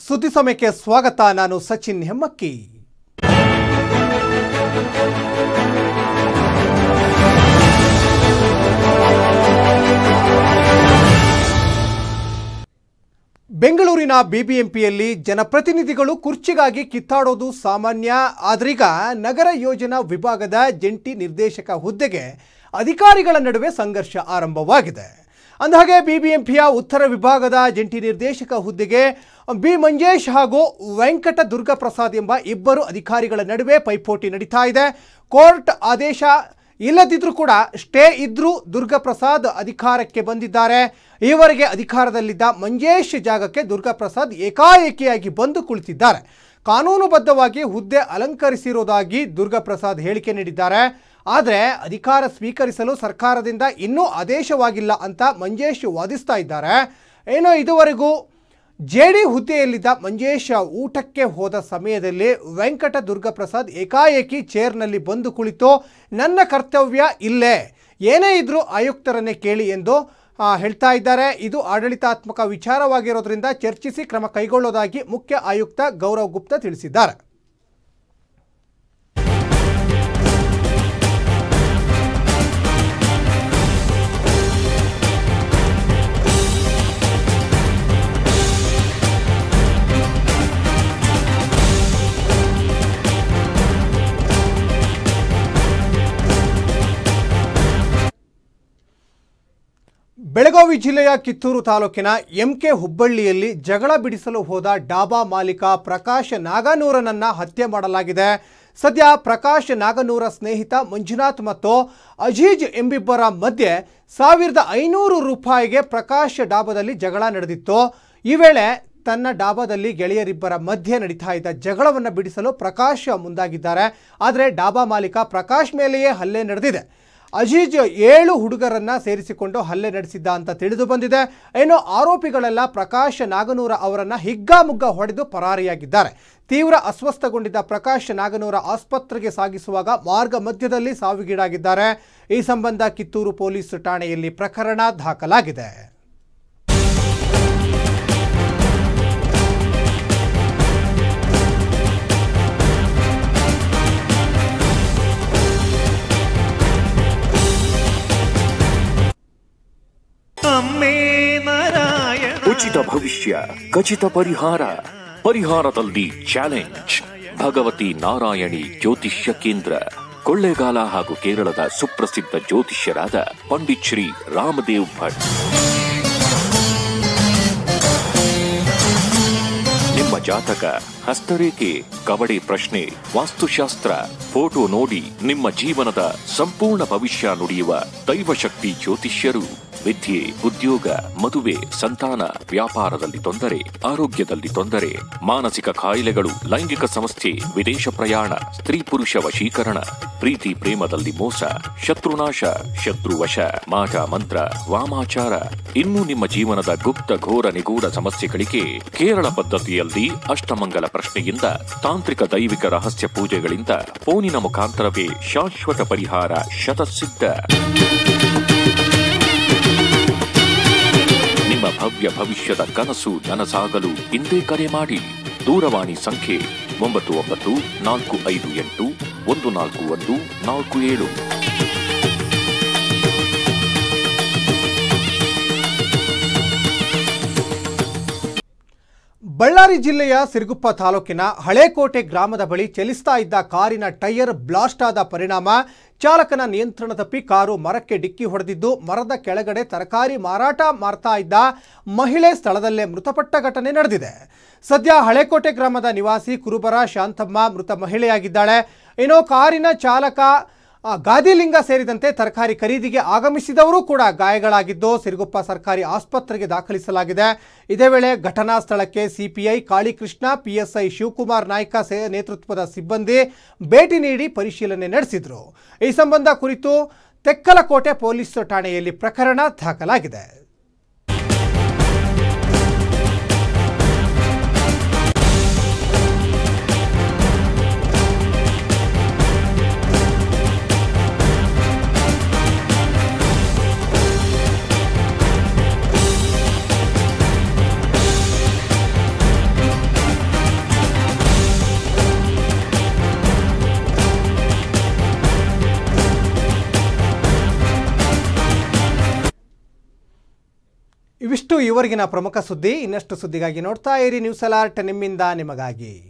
ಸುದ್ದಿ ಸಮಯಕ್ಕೆ ಸ್ವಾಗತ ನಾನು ಸಚಿನ್ ಹೆಮ್ಮಕ್ಕಿ ಬೆಂಗಳೂರಿನ ಬಿಬಿಎಂಪಿಯಲ್ಲಿ ಜನಪ್ರತಿನಿಧಿಗಳು ಕುರ್ಚಿಗಾಗಿ ಕಿತ್ತಾಡೋದು ಸಾಮಾನ್ಯ ಆದ್ರೀಗ ನಗರ ಯೋಜನಾ ವಿಭಾಗದ ಜಂಟಿ ನಿರ್ದೇಶಕ ಹುದ್ದೆಗೆ ಅಧಿಕಾರಿಗಳ ನಡುವೆ ಸಂಘರ್ಷ ಆರಂಭವಾಗಿದೆ ಅಂದಹಾಗೆ ಬಿಬಿಎಂಪಿಯ ಉತ್ತರ ವಿಭಾಗದ ಜಂಟಿ ನಿರ್ದೇಶಕ ಹುದ್ದೆಗೆ ಬಿ ಮಂಜೇಶ್ ಹಾಗೂ ವೆಂಕಟ ದುರ್ಗಪ್ರಸಾದ್ ಎಂಬ ಇಬ್ಬರು ಅಧಿಕಾರಿಗಳ ನಡುವೆ ಪೈಪೋಟಿ ನಡೀತಾ ಇದೆ ಕೋರ್ಟ್ ಆದೇಶ ಇಲ್ಲದಿದ್ರೂ ಕೂಡ ಸ್ಟೇ ಇದ್ರೂ ದುರ್ಗಪ್ರಸಾದ್ ಅಧಿಕಾರಕ್ಕೆ ಬಂದಿದ್ದಾರೆ ಈವರೆಗೆ ಅಧಿಕಾರದಲ್ಲಿದ್ದ ಮಂಜೇಶ್ ಜಾಗಕ್ಕೆ ದುರ್ಗಾಪ್ರಸಾದ್ ಏಕಾಏಕಿಯಾಗಿ ಬಂದು ಕುಳಿತಿದ್ದಾರೆ ಕಾನೂನುಬದ್ಧವಾಗಿ ಹುದ್ದೆ ಅಲಂಕರಿಸಿರುವುದಾಗಿ ದುರ್ಗಾಪ್ರಸಾದ್ ಹೇಳಿಕೆ ನೀಡಿದ್ದಾರೆ ಆದರೆ ಅಧಿಕಾರ ಸ್ವೀಕರಿಸಲು ಸರ್ಕಾರದಿಂದ ಇನ್ನೂ ಆದೇಶವಾಗಿಲ್ಲ ಅಂತ ಮಂಜೇಶ್ ವಾದಿಸ್ತಾ ಇದ್ದಾರೆ ಏನೋ ಇದುವರೆಗೂ ಜೆಡಿ ಹುದ್ದೆಯಲ್ಲಿದ್ದ ಮಂಜೇಶ್ ಊಟಕ್ಕೆ ಹೋದ ಸಮಯದಲ್ಲಿ ವೆಂಕಟ ದುರ್ಗಪ್ರಸಾದ್ ಏಕಾಏಕಿ ಚೇರ್ನಲ್ಲಿ ಬಂದು ಕುಳಿತು ನನ್ನ ಕರ್ತವ್ಯ ಇಲ್ಲೇ ಏನೇ ಇದ್ರೂ ಆಯುಕ್ತರನ್ನೇ ಕೇಳಿ ಎಂದು ಆ, ಹೇಳ್ತಾ ಇದ್ದಾರೆ ಇದು ಆಡಳಿತಾತ್ಮಕ ವಿಚಾರವಾಗಿರೋದ್ರಿಂದ ಚರ್ಚಿಸಿ ಕ್ರಮ ಕೈಗೊಳ್ಳೋದಾಗಿ ಮುಖ್ಯ ಆಯುಕ್ತ ಗೌರವ್ ಗುಪ್ತಾ ತಿಳಿಸಿದ್ದಾರೆ ಬೆಳಗಾವಿ ಜಿಲ್ಲೆಯ ಕಿತ್ತೂರು ತಾಲೂಕಿನ ಎಂಕೆ ಹುಬ್ಬಳ್ಳಿಯಲ್ಲಿ ಜಗಳ ಬಿಡಿಸಲು ಹೋದ ಡಾಬಾ ಮಾಲೀಕ ಪ್ರಕಾಶ್ ನಾಗನೂರನನ್ನ ಹತ್ಯೆ ಮಾಡಲಾಗಿದೆ ಸದ್ಯ ಪ್ರಕಾಶ್ ನಾಗನೂರ ಸ್ನೇಹಿತ ಮಂಜುನಾಥ್ ಮತ್ತು ಅಜೀಜ್ ಎಂಬಿಬ್ಬರ ಮಧ್ಯೆ ಸಾವಿರದ ಐನೂರು ರೂಪಾಯಿಗೆ ಪ್ರಕಾಶ್ ಡಾಬಾದಲ್ಲಿ ಜಗಳ ನಡೆದಿತ್ತು ಈ ವೇಳೆ ತನ್ನ ಡಾಬಾದಲ್ಲಿ ಗೆಳೆಯರಿಬ್ಬರ ಮಧ್ಯೆ ನಡೀತಾ ಇದ್ದ ಜಗಳವನ್ನು ಬಿಡಿಸಲು ಪ್ರಕಾಶ್ ಮುಂದಾಗಿದ್ದಾರೆ ಆದರೆ ಡಾಬಾ ಮಾಲೀಕ ಪ್ರಕಾಶ್ ಮೇಲೆಯೇ ಹಲ್ಲೆ ನಡೆದಿದೆ ಅಜೀಜ್ ಏಳು ಹುಡುಗರನ್ನ ಸೇರಿಸಿಕೊಂಡು ಹಲ್ಲೆ ನಡೆಸಿದ್ದ ಅಂತ ತಿಳಿದು ಬಂದಿದೆ ಇನ್ನು ಆರೋಪಿಗಳೆಲ್ಲ ಪ್ರಕಾಶ್ ನಾಗನೂರ ಅವರನ್ನ ಹಿಗ್ಗಾಮುಗ್ಗ ಹೊಡೆದು ಪರಾರಿಯಾಗಿದ್ದಾರೆ ತೀವ್ರ ಅಸ್ವಸ್ಥಗೊಂಡಿದ್ದ ಪ್ರಕಾಶ್ ನಾಗನೂರ ಆಸ್ಪತ್ರೆಗೆ ಸಾಗಿಸುವಾಗ ಮಾರ್ಗ ಮಧ್ಯದಲ್ಲಿ ಸಾವಿಗೀಡಾಗಿದ್ದಾರೆ ಈ ಸಂಬಂಧ ಕಿತ್ತೂರು ಪೊಲೀಸ್ ಠಾಣೆಯಲ್ಲಿ ಪ್ರಕರಣ ದಾಖಲಾಗಿದೆ ಅಮ್ಮೇ ನಾರಾಯಣ ಉಚಿತ ಭವಿಷ್ಯ ಖಚಿತ ಪರಿಹಾರ ಪರಿಹಾರದಲ್ಲಿ ಚಾಲೆಂಜ್ ಭಗವತಿ ನಾರಾಯಣಿ ಜ್ಯೋತಿಷ್ಯ ಕೇಂದ್ರ ಕೊಳ್ಳೇಗಾಲ ಹಾಗೂ ಕೇರಳದ ಸುಪ್ರಸಿದ್ಧ ಜ್ಯೋತಿಷ್ಯರಾದ ಪಂಡಿತ್ ಶ್ರೀ ರಾಮದೇವ್ ಭಟ್ ನಿಮ್ಮ ಜಾತಕ ಹಸ್ತರೇಖೆ ಕಬಡಿ ಪ್ರಶ್ನೆ ವಾಸ್ತುಶಾಸ್ತ್ರ ಫೋಟೋ ನೋಡಿ ನಿಮ್ಮ ಜೀವನದ ಸಂಪೂರ್ಣ ಭವಿಷ್ಯ ನುಡಿಯುವ ದೈವಶಕ್ತಿ ಜ್ಯೋತಿಷ್ಯರು ವಿದ್ಯೆ ಉದ್ಯೋಗ ಮದುವೆ ಸಂತಾನ ವ್ಯಾಪಾರದಲ್ಲಿ ತೊಂದರೆ ಆರೋಗ್ಯದಲ್ಲಿ ತೊಂದರೆ ಮಾನಸಿಕ ಕಾಯಿಲೆಗಳು ಲೈಂಗಿಕ ಸಮಸ್ಯೆ ವಿದೇಶ ಪ್ರಯಾಣ ಸ್ತ್ರೀ ಪುರುಷ ವಶೀಕರಣ ಪ್ರೀತಿ ಪ್ರೇಮದಲ್ಲಿ ಮೋಸ ಶತ್ರುನಾಶ ಶತ್ರುವಶ ಮಾಟ ಮಂತ್ರ ವಾಮಾಚಾರ ಇನ್ನು ನಿಮ್ಮ ಜೀವನದ ಗುಪ್ತ ಘೋರ ನಿಗೂಢ ಸಮಸ್ಯೆಗಳಿಗೆ ಕೇರಳ ಪದ್ಧತಿಯಲ್ಲಿ ಅಷ್ಟಮಂಗಲ ಪ್ರಶ್ನೆಯಿಂದ ತಾಂತ್ರಿಕ ದೈವಿಕ ರಹಸ್ಯ ಪೂಜೆಗಳಿಂದ ಫೋನಿನ ಮುಖಾಂತರವೇ ಶಾಶ್ವತ ಪರಿಹಾರ ಶತಸಿದ್ಧ ನಿಮ್ಮ ಭವ್ಯ ಭವಿಷ್ಯದ ಕನಸು ನನಸಾಗಲು ಇಂದೇ ಕರೆ ಮಾಡಿ ದೂರವಾಣಿ ಸಂಖ್ಯೆ ಒಂಬತ್ತು ಒಂಬತ್ತು ನಾಲ್ಕು ಐದು ಎಂಟು ಒಂದು ನಾಲ್ಕು ಒಂದು ನಾಲ್ಕು ಏಳು ಬಳ್ಳಾರಿ ಜಿಲ್ಲೆಯ ಸಿರುಗುಪ್ಪ ತಾಲೂಕಿನ ಹಳೇಕೋಟೆ ಗ್ರಾಮದ ಬಳಿ ಚಲಿಸ್ತಾ ಇದ್ದ ಕಾರಿನ ಟೈರ್ ಬ್ಲಾಸ್ಟ್ ಆದ ಪರಿಣಾಮ ಚಾಲಕನ ನಿಯಂತ್ರಣ ತಪ್ಪಿ ಕಾರು ಮರಕ್ಕೆ ಡಿಕ್ಕಿ ಹೊಡೆದಿದ್ದು ಮರದ ಕೆಳಗಡೆ ತರಕಾರಿ ಮಾರಾಟ ಮಾಡ್ತಾ ಇದ್ದ ಮಹಿಳೆ ಸ್ಥಳದಲ್ಲೇ ಮೃತಪಟ್ಟ ಘಟನೆ ನಡೆದಿದೆ ಸದ್ಯ ಹಳೇಕೋಟೆ ಗ್ರಾಮದ ನಿವಾಸಿ ಕುರುಬರ ಶಾಂತಮ್ಮ ಮೃತ ಮಹಿಳೆಯಾಗಿದ್ದಾಳೆ ಇನ್ನು ಕಾರಿನ ಚಾಲಕ ಆ, ಗಾದಿಲಿಂಗ ಸೇರಿದಂತೆ ತರಕಾರಿ ಖರೀದಿಗೆ ಆಗಮಿಸಿದವರು ಕೂಡ ಗಾಯಗಳಾಗಿದ್ದು ಸಿರುಗುಪ್ಪ ಸರ್ಕಾರಿ ಆಸ್ಪತ್ರೆಗೆ ದಾಖಲಿಸಲಾಗಿದೆ ಇದೇ ವೇಳೆ ಘಟನಾ ಸ್ಥಳಕ್ಕೆ ಸಿಪಿಐ ಕಾಳಿಕೃಷ್ಣ ಪಿಎಸ್ಐ ಶಿವಕುಮಾರ್ ನಾಯ್ಕ ಸೇ ನೇತೃತ್ವದ ಸಿಬ್ಬಂದಿ ಭೇಟಿ ನೀಡಿ ಪರಿಶೀಲನೆ ನಡೆಸಿದರು ಈ ಸಂಬಂಧ ಕುರಿತು ತೆಕ್ಕಲಕೋಟೆ ಪೊಲೀಸ್ ಠಾಣೆಯಲ್ಲಿ ಪ್ರಕರಣ ದಾಖಲಾಗಿದೆ ಇವಿಷ್ಟು ಇವರೆಗಿನ ಪ್ರಮುಖ ಸುದ್ದಿ ಇನ್ನಷ್ಟು ಸುದ್ದಿಗಾಗಿ ನೋಡ್ತಾ ಇರಿ ನ್ಯೂಸ್ ಅಲರ್ಟ್ ನಿಮ್ಮಿಂದ ನಿಮಗಾಗಿ